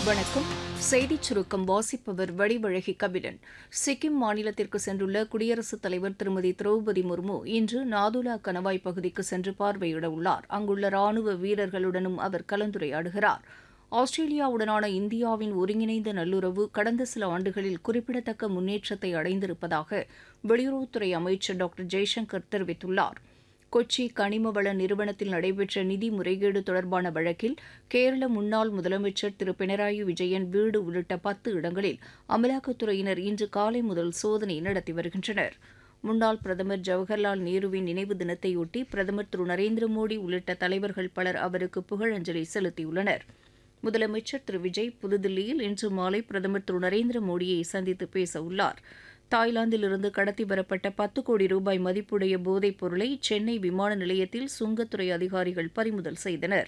வணக்கம் செய்திச் சுருக்கம் வாசிப்பவர் வடிவழகி கபிலன் சிக்கிம் மாநிலத்திற்கு சென்றுள்ள குடியரசுத் தலைவர் திருமதி திரௌபதி முர்மு இன்று நாதுலா கணவாய் பகுதிக்கு சென்று பார்வையிட உள்ளார் அங்குள்ள ராணுவ வீரர்களுடனும் அவர் கலந்துரையாடுகிறார் ஆஸ்திரேலியாவுடனான இந்தியாவின் ஒருங்கிணைந்த நல்லுறவு கடந்த சில ஆண்டுகளில் குறிப்பிடத்தக்க முன்னேற்றத்தை அடைந்திருப்பதாக வெளியுறவுத்துறை அமைச்சர் டாக்டர் ஜெய்சங்கர் தெரிவித்துள்ளார் கொச்சி கனிம வள நிறுவனத்தில் நடைபெற்ற நிதி முறைகேடு தொடர்பான வழக்கில் கேரள முன்னாள் முதலமைச்சர் திரு பினராயி விஜயன் வீடு உள்ளிட்ட பத்து இடங்களில் அமலாக்கத்துறையினர் இன்று காலை முதல் சோதனை நடத்தி வருகின்றனர் முன்னாள் பிரதமர் ஜவஹர்லால் நேருவின் நினைவு தினத்தையொட்டி பிரதமர் திரு நரேந்திர மோடி உள்ளிட்ட தலைவர்கள் பலர் அவருக்கு புகழஞ்சலி செலுத்தியுள்ளனர் முதலமைச்சர் திரு விஜய் புதுதில்லியில் இன்று மாலை பிரதமர் திரு நரேந்திர மோடியை சந்தித்து பேச உள்ளார் தாய்லாந்திலிருந்து கடத்தி வரப்பட்ட பத்து கோடி ரூபாய் மதிப்புடைய போதைப் பொருளை சென்னை விமான நிலையத்தில் சுங்கத்துறை அதிகாரிகள் பறிமுதல் செய்தனர்